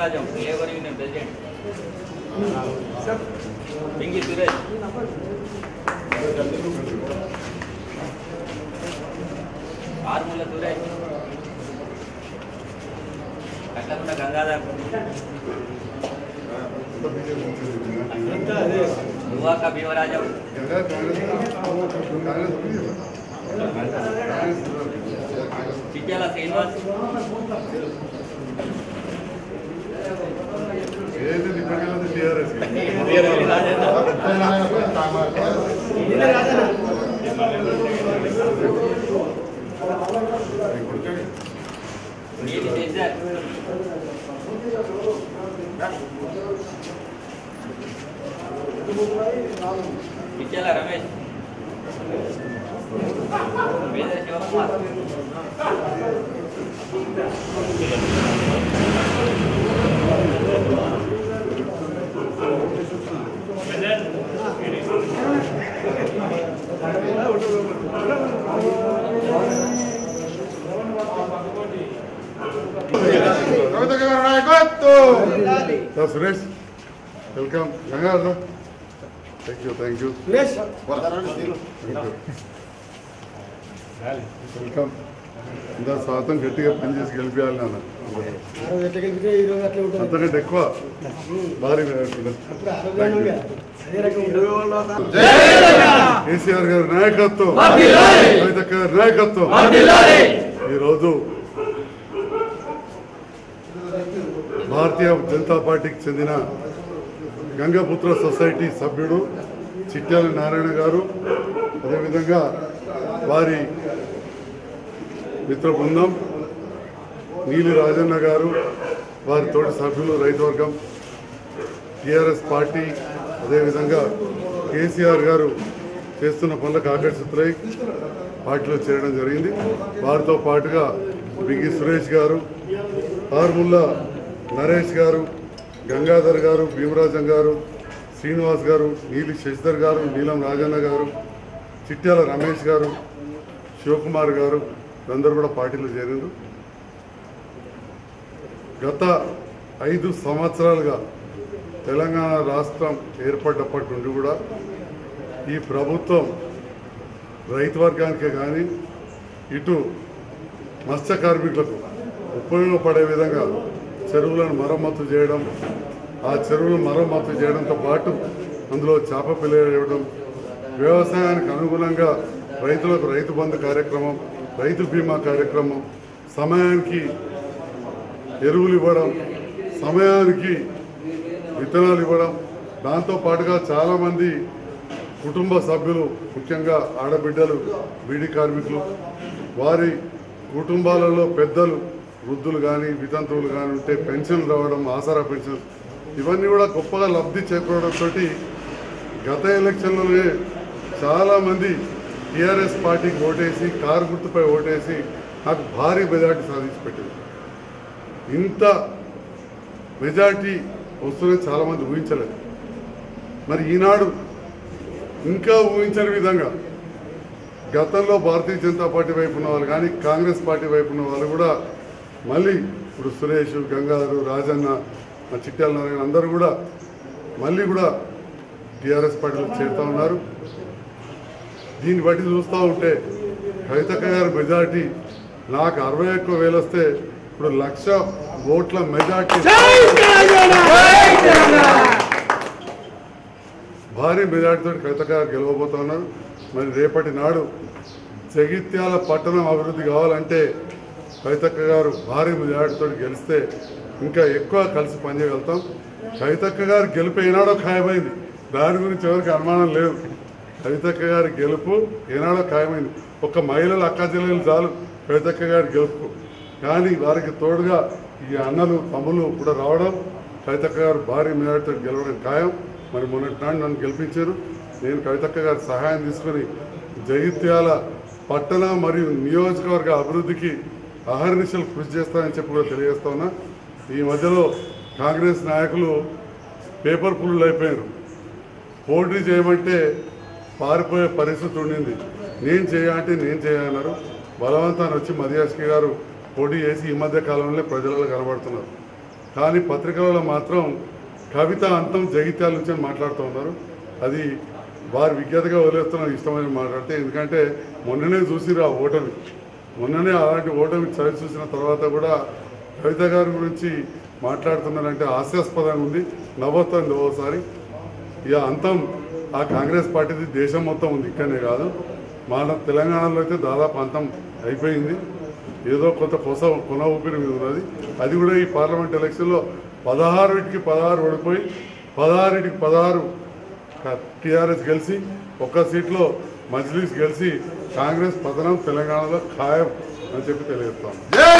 భీమరాజం labour union president Pingi Suresh Armula Suresh Katlakunta Gangadhar Duvaka Bheemarajam Chityala Srinivas ఏది ఇప్పటికెళ్ళదు TRS నీటి శేషర్ చిట్యాల రమేష్ వేద శివకుమార్ కవిత గారి నాయకత్వం sir Suresh welcome Gangadhar thank you thank you welcome ఇంత శాతం గట్టిగా పనిచేసి గెలిపించాలి నాన్న ఆ రోజు ఎట్లా గెలిపితే ఈ రోజు అట్లా ఉంటుంది అంతకంటే ఎక్కువ భారీ మెజార్టీ. అప్పుడు ఆ రోజు ఉండగా అదే రకం ఉంటుంది కేసీఆర్ గారి నాయకత్వం కవిత గారి నాయకత్వం ఈరోజు భారతీయ జనతా పార్టీకి చెందిన గంగపుత్ర సొసైటీ సభ్యుడు చిట్యాల నారాయణ గారు అదేవిధంగా వారి మిత్ర బృందం నీలి రాజన్న గారు వారి తోటి సభ్యులు రైతు వర్గం టిఆర్ఎస్ పార్టీ అదేవిధంగా కేసీఆర్ గారు చేస్తున్న పనులకు ఆకర్షితులై పార్టీలో చేరడం జరిగింది వారితో పాటుగా బిగి సురేష్ గారు ఆర్ముల్లా నరేష్ గారు గంగాధర్ గారు భీమరాజం గారు శ్రీనివాస్ గారు నీలి శశిధర్ గారు నీలం రాజన్న గారు చిట్యాల రమేష్ గారు శివకుమార్ గారు వీరందరూ కూడా పార్టీలో చేరారు గత ఐదు సంవత్సరాలుగా తెలంగాణ రాష్ట్రం ఏర్పడ్డప్పటి నుండి కూడా ఈ ప్రభుత్వం రైతు వర్గానికే కానీ ఇటు మత్స్య కార్మికులకు ఉపయోగపడే విధంగా చెరువులను మరమ్మతు చేయడం ఆ చెరువులను మరమ్మతు చేయడంతో పాటు అందులో చేప పిల్లలు ఇవ్వడం వ్యవసాయానికి అనుగుణంగా రైతులకు రైతు బంధు కార్యక్రమం రైతు బీమా కార్యక్రమం సమయానికి ఎరువులు ఇవ్వడం సమయానికి విత్తనాలు ఇవ్వడం దాంతో పాటుగా చాలామంది కుటుంబ సభ్యులు ముఖ్యంగా ఆడబిడ్డలు బీడీ కార్మికులు వారి కుటుంబాలలో పెద్దలు వృద్ధులు కానీ వితంతువులు కానీ ఉంటే పెన్షన్లు రావడం ఆసరా పెన్షన్ ఇవన్నీ కూడా గొప్పగా లబ్ధి చేకూరడంతో గత ఎలక్షన్లోనే చాలామంది టీఆర్ఎస్ పార్టీకి ఓటేసి కారు గుర్తుపై ఓటేసి నాకు భారీ మెజార్టీ సాధించి పెట్టింది ఇంత మెజార్టీ వస్తుందని చాలామంది ఊహించలేదు మరి ఈనాడు ఇంకా ఊహించని విధంగా గతంలో భారతీయ జనతా పార్టీ వైపు ఉన్న వాళ్ళు కానీ కాంగ్రెస్ పార్టీ వైపు ఉన్న వాళ్ళు కూడా మళ్ళీ ఇప్పుడు సురేష్ గంగాధరు రాజన్న మా చిట్యాల నారాయణ అందరూ కూడా మళ్ళీ కూడా టీఆర్ఎస్ పార్టీలో చేరుతా ఉన్నారు దీన్ని బట్టి చూస్తూ ఉంటే కవితక్క గారి మెజార్టీ నాకు అరవై ఎక్కువ వేలు వస్తే ఇప్పుడు లక్ష ఓట్ల మెజార్టీ భారీ మెజార్టీతో కవితక్క గారు గెలవబోతా ఉన్నారు మరి రేపటి నాడు జగిత్యాల పట్టణం అభివృద్ధి కావాలంటే కవితక్క గారు భారీ మెజార్టీతో గెలిస్తే ఇంకా ఎక్కువ కలిసి పనిచేయగలుగుతాం కవితక్క గారు గెలుపు ఏనాడో ఖాయమైంది దాని గురించి ఎవరికి అనుమానం లేదు కవితక్క గారి గెలుపు ఏనాడో ఖాయమైంది ఒక మహిళల అక్క చెల్లెలు చాలు కవితక్క గారి గెలుపు కానీ వారికి తోడుగా ఈ అన్నలు తమ్ముళ్ళు కూడా రావడం కవితక్క గారు భారీ మెజార్టీతో గెలవడం ఖాయం మరి మొన్నటి నాడు నన్ను గెలిపించారు నేను కవితక్క గారి సహాయం తీసుకుని జగిత్యాల పట్టణ మరియు నియోజకవర్గ అభివృద్ధికి అహర్నిశలు కృషి చేస్తానని చెప్పి కూడా తెలియజేస్తా ఉన్నా ఈ మధ్యలో కాంగ్రెస్ నాయకులు పేపర్ పుల్లు అయిపోయారు పోటీ చేయమంటే పారిపోయే పరిస్థితి ఉండింది నేను చేయాలంటే నేను చేయన్నారు బలవంతాన్ని వచ్చి మధ్యాష్కి గారు పోటీ చేసి ఈ మధ్య కాలంలో ప్రజలలో కనబడుతున్నారు కానీ పత్రికలలో మాత్రం కవిత అంతం జగిత్యాల నుంచి అని మాట్లాడుతూ ఉన్నారు అది వారి విజ్ఞతగా వదిలేస్తున్నారు ఇష్టమని మాట్లాడితే ఎందుకంటే మొన్ననే చూసిరు ఆ ఓటమి మొన్ననే అలాంటి ఓటమి చవి చూసిన తర్వాత కూడా కవిత గారి గురించి మాట్లాడుతున్నారంటే హాస్యాస్పదంగా ఉంది నవ్వుతుంది ఓసారి ఇక అంతం ఆ కాంగ్రెస్ పార్టీది దేశం మొత్తం ఉంది ఇక్కడనే కాదు మన తెలంగాణలో అయితే దాదాపు అంతం అయిపోయింది ఏదో కొంత కొస కొన ఊపిరి మీద ఉన్నది అది కూడా ఈ పార్లమెంట్ ఎలక్షన్లో పదహారుటికి పదహారు ఓడిపోయి పదహారుటికి పదహారు టీఆర్ఎస్ గెలిచి ఒక్క సీట్లో మజ్లీస్ గెలిచి కాంగ్రెస్ పతనం తెలంగాణలో ఖాయం అని చెప్పి తెలియజేస్తాం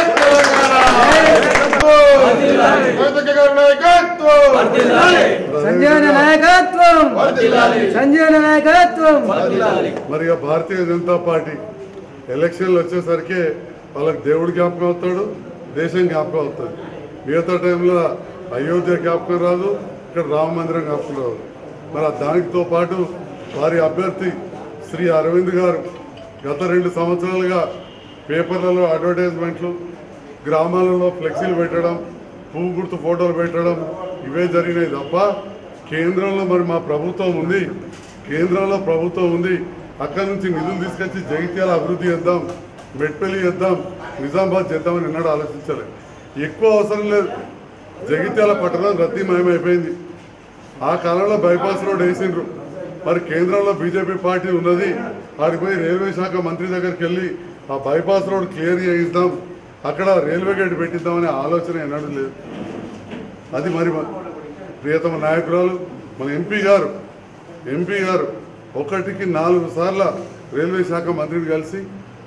సంజయ్ నాయకత్వం సంజయ్ నాయకత్వం మరి ఇక భారతీయ జనతా పార్టీ ఎలక్షన్లు వచ్చేసరికి వాళ్ళకి దేవుడు జ్ఞాపకం అవుతాడు దేశం జ్ఞాపకం అవుతుంది మిగతా టైంలో అయోధ్య జ్ఞాపకం రాదు ఇక్కడ రామ మందిరం జ్ఞాపకం రాదు మరి దానితో పాటు వారి అభ్యర్థి శ్రీ అరవింద్ గారు గత రెండు సంవత్సరాలుగా పేపర్లలో అడ్వర్టైజ్మెంట్లు గ్రామాలలో ఫ్లెక్సీలు పెట్టడం పువ్వు గుర్తు ఫోటోలు పెట్టడం ఇవే జరిగినాయి తప్ప కేంద్రంలో మరి మా ప్రభుత్వం ఉంది కేంద్రంలో ప్రభుత్వం ఉంది అక్కడి నుంచి నిధులు తీసుకొచ్చి జగిత్యాల అభివృద్ధి చేద్దాం మెట్పల్లి చేద్దాం నిజామాబాద్ చేద్దామని ఎన్నడూ ఆలోచించలేదు ఎక్కువ అవసరం లేదు జగిత్యాల పట్టణం రద్దీమయమైపోయింది ఆ కాలంలో బైపాస్ రోడ్ వేసిండ్రు మరి కేంద్రంలో బీజేపీ పార్టీ ఉన్నది ఆడికి పోయి రైల్వే శాఖ మంత్రి దగ్గరికి వెళ్ళి ఆ బైపాస్ రోడ్ క్లియర్ చేయిద్దాం అక్కడ రైల్వే గేట్ పెట్టిద్దామనే ఆలోచన ఎన్నడూ లేదు అది మరి మన ప్రియతమ నాయకురాలు మన ఎంపీ గారు ఎంపీ గారు ఒకటికి నాలుగు సార్ల రైల్వే శాఖ మంత్రిని కలిసి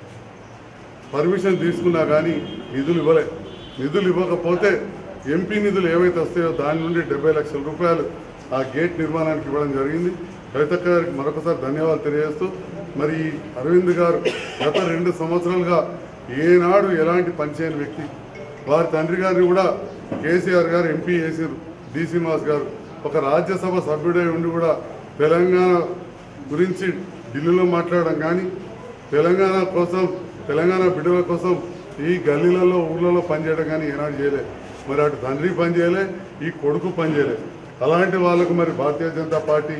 పర్మిషన్ తీసుకున్నా కానీ నిధులు ఇవ్వలే నిధులు ఇవ్వకపోతే ఎంపీ నిధులు ఏవైతే వస్తాయో దాని నుండి డెబ్బై లక్షల రూపాయలు ఆ గేట్ నిర్మాణానికి ఇవ్వడం జరిగింది కవితక్క గారికి మరొకసారి ధన్యవాదాలు తెలియజేస్తూ మరి ఈ అరవింద్ గారు గత రెండు సంవత్సరాలుగా ఏనాడు ఎలాంటి పనిచేయని వ్యక్తి వారి తండ్రి గారిని కూడా కేసీఆర్ గారు ఎంపీ చేసారు డి శ్రీనివాస్ గారు ఒక రాజ్యసభ సభ్యుడై ఉండి కూడా తెలంగాణ గురించి ఢిల్లీలో మాట్లాడడం కానీ తెలంగాణ కోసం తెలంగాణ బిడ్డల కోసం ఈ గల్లీలలో ఊర్లలో పనిచేయడం కానీ ఏనాడు చేయలే మరి అటు తండ్రి పని చేయలే ఈ కొడుకు పని చేయలే అలాంటి వాళ్ళకు మరి భారతీయ జనతా పార్టీ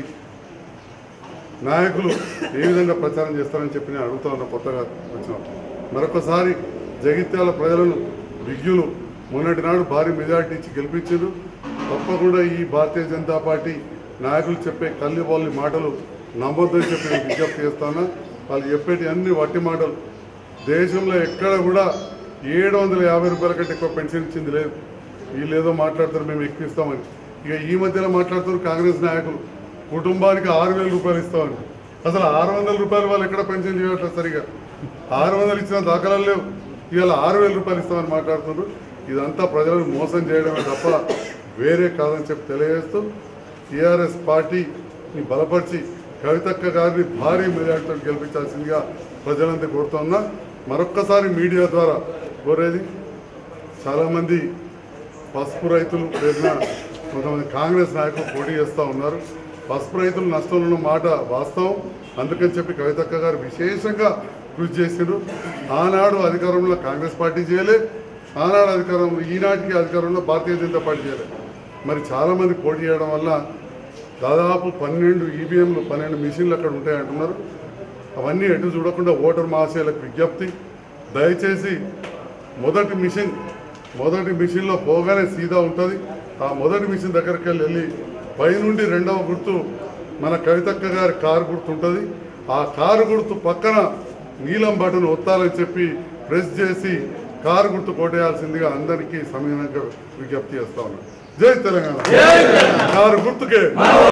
నాయకులు ఏ విధంగా ప్రచారం చేస్తారని చెప్పి నేను అడుగుతా ఉన్నా కొత్తగా వచ్చిన మరొకసారి జగిత్యాల ప్రజలను విజ్ఞులు మొన్నటి నాడు భారీ మెజార్టీ ఇచ్చి గెలిపించారు తప్పకుండా ఈ భారతీయ జనతా పార్టీ నాయకులు చెప్పే కల్లి వాళ్ళ మాటలు నమ్మొద్దని చెప్పి నేను విజ్ఞప్తి చేస్తాను వాళ్ళు చెప్పేటి అన్ని వట్టి మాటలు దేశంలో ఎక్కడ కూడా ఏడు వందల యాభై రూపాయల కంటే ఎక్కువ పెన్షన్ ఇచ్చింది లేదు వీళ్ళు ఏదో మాట్లాడతారు మేము ఎక్కువ ఇస్తామని ఇక ఈ మధ్యలో మాట్లాడుతున్నారు కాంగ్రెస్ నాయకులు కుటుంబానికి ఆరు వేల రూపాయలు ఇస్తామని అసలు ఆరు వందల రూపాయలు వాళ్ళు ఎక్కడ పెన్షన్ చేయట్లేదు సరిగా ఆరు వందలు ఇచ్చిన దాఖలాలు లేవు ఇవాళ ఆరు వేల రూపాయలు ఇస్తామని మాట్లాడుతున్నారు ఇదంతా ప్రజలను మోసం చేయడమే తప్ప వేరే కాదని చెప్పి తెలియజేస్తూ టీఆర్ఎస్ పార్టీని బలపరిచి కవితక్క గారిని భారీ మెజార్టీతో గెలిపించాల్సిందిగా ప్రజలంతా కోరుతున్నా మరొక్కసారి మీడియా ద్వారా కోరేది చాలామంది పసుపు రైతులు పేరున కొంతమంది కాంగ్రెస్ నాయకులు పోటీ చేస్తూ ఉన్నారు పసుపు రైతులు నష్టంలో ఉన్న మాట వాస్తవం అందుకని చెప్పి కవితక్క గారు విశేషంగా కృషి చేసిండ్రు ఆనాడు అధికారంలో కాంగ్రెస్ పార్టీ చేయలే ఆనాడు అధికారంలో ఈనాటికి అధికారంలో భారతీయ జనతా పార్టీ చేయలే మరి చాలామంది పోటీ చేయడం వల్ల దాదాపు పన్నెండు ఈవీఎంలు పన్నెండు మిషన్లు అక్కడ ఉంటాయంటున్నారు అవన్నీ ఎటు చూడకుండా ఓటర్ మహాశయులకు విజ్ఞప్తి దయచేసి మొదటి మిషన్ మొదటి మిషన్లో పోగానే సీదా ఉంటుంది ఆ మొదటి మిషన్ దగ్గరికి వెళ్ళి వెళ్ళి పైనుండి రెండవ గుర్తు మన కవితక్క గారి కారు గుర్తు ఉంటుంది ఆ కారు గుర్తు పక్కన నీలం బటన్ ఒత్తాలని చెప్పి ప్రెస్ చేసి కారు గుర్తు కొట్టేయాల్సిందిగా అందరికీ సమయంగా విజ్ఞప్తి చేస్తా ఉన్నాను జై తెలంగాణ కారు గుర్తుకే